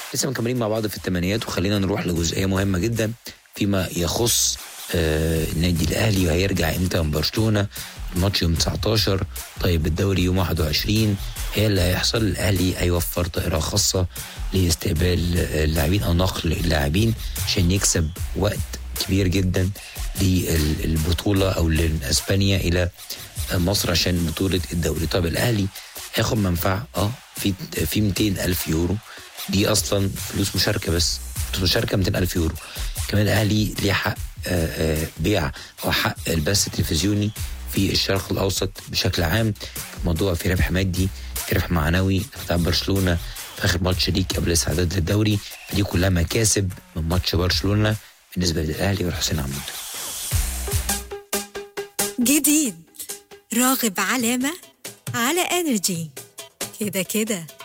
لسه مكملين مع بعض في الثمانينات وخلينا نروح لجزئيه مهمه جدا فيما يخص آه النادي الاهلي وهيرجع امتى من برشلونه الماتش يوم 19 طيب الدوري يوم 21 هي اللي هيحصل الاهلي هيوفر طائره خاصه لاستقبال اللاعبين او نقل اللاعبين عشان يكسب وقت كبير جدا للبطوله او لاسبانيا الى مصر عشان بطوله الدوري طب الاهلي هياخد منفعه اه في في 200 الف يورو دي اصلا فلوس مشاركه بس فلوس مشاركه 200 الف يورو كمان الاهلي ليه حق آه، آه، بيع او حق البث التلفزيوني في الشرق الاوسط بشكل عام موضوع في ربح مادي في ربح معنوي بتاع برشلونه في اخر ماتش ليك قبل الاستعداد للدوري دي كلها مكاسب من ماتش برشلونه بالنسبه للاهلي والحسين عمود جديد راغب علامة على انرجي كده كده